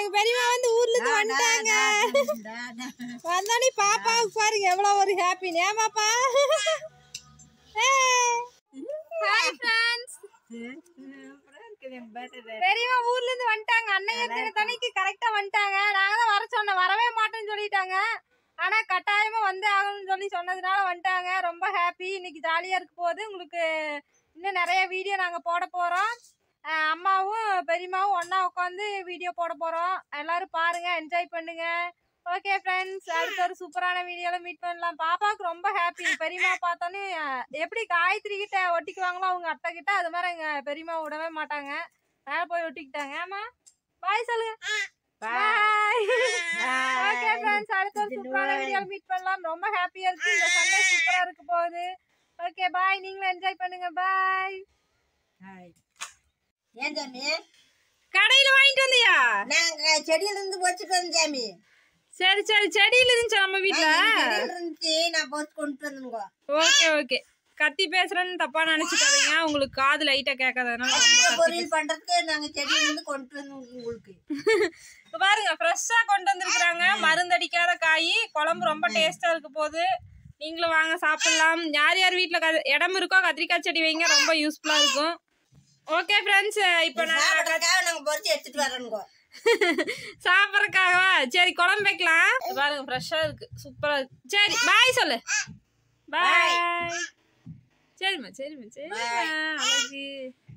எங்க பெரியம்மா வந்து ஊர்ல இருந்து வந்துட்டாங்க வந்தானே பாப்பாவுக்கு பாருங்க எவ்வளவு ஒரு ஹாப்பி ஏமாப்பா ஹாய் ஃப்ரெண்ட்ஸ் பெரியம்மா ஊர்ல இருந்து வந்துட்டாங்க அன்னைக்கு தனிக்கு கரெக்டா வந்துட்டாங்க நாங்க தான் வர சொன்னோம் வரவே மாட்டேன்னு சொல்லிட்டாங்க ஆனா கட்டாயமா வந்து ஆகணும்னு சொல்லி சொன்னதுனால வந்துட்டாங்க ரொம்ப ஹாப்பி இன்னைக்கு ஜாலியா இருக்க போகுது உங்களுக்கு இன்னும் நிறைய வீடியோ நாங்க போட போறோம் அஹ் அம்மாவும் பெரியம்மாவும் ஒண்ணா உட்காந்து வீடியோ போட போறோம் எல்லாரும் பாருங்க என்ஜாய் பண்ணுங்க ஓகே ஃப்ரெண்ட்ஸ் அடுத்த ஒரு சூப்பரான வீடியோல மீட் பண்ணலாம் பாப்பாவுக்கு ரொம்ப ஹாப்பி பெரியம்மா பார்த்தோன்னே அஹ், எப்படி காயத்ரி கிட்ட ஒட்டிக்குவாங்களோ அவங்க அத்தை கிட்ட அது மாதிரி எங்க பெரியம்மா விடவே மாட்டாங்க மேல போய் ஒட்டிக்கிட்டாங்க ஆமா பாய் சொல்லுங்க பாய் ஓகே ஃப்ரெண்ட்ஸ் அடுத்த ஒரு சூப்பரான வீடியோல மீட் பண்ணலாம் ரொம்ப ஹாப்பியா இருக்கு இந்த சண்டே சூப்பரா இருக்க போகுது ஓகே பாய் நீங்களும் என்ஜாய் பண்ணுங்க பாய் ஏன் சாமி கடையில வாங்கிட்டு வந்தியா நாங்க செடியில இருந்து பொறிச்சிட்டு வந்தோம் சாமி சரி சரி செடியில இருந்துச்சு நம்ம வீட்ல செடியில இருந்துச்சு நான் பொறிச்சு கொண்டு வந்துங்க ஓகே ஓகே கத்தி பேசுறேன்னு தப்பா நினைச்சுக்காதீங்க உங்களுக்கு காது லைட்டா கேட்காதனால ரொம்ப கத்தி பொரியல் பண்றதுக்கு நாங்க செடியில இருந்து கொண்டு வந்தோம் உங்களுக்கு இப்ப பாருங்க ஃப்ரெஷ்ஷா கொண்டு வந்திருக்காங்க மருந்தடிக்காத காய் குழம்பு ரொம்ப டேஸ்டா இருக்க போகுது நீங்களும் வாங்க சாப்பிடலாம் யார் யார் வீட்ல கத- இடம் இருக்கோ கத்திரிக்காய் செடி வைங்க ரொம்ப யூஸ்ஃபுல்லா இருக்கும் ஓகே ஃப்ரெண்ட்ஸ் இப்போ நான் சாப்பிடறதுக்காக நாங்க பொறிச்சு எடுத்துட்டு வரோங்க சாப்பிட்றதுக்காகவா சரி குழம்பு வைக்கலாம் இது பாருங்க ஃப்ரெஷ்ஷா இருக்கு சூப்பரா இருக்கு சரி பாய் சொல்லு பாய் சரிம்மா சரிம்மா சரிம்மா அழகு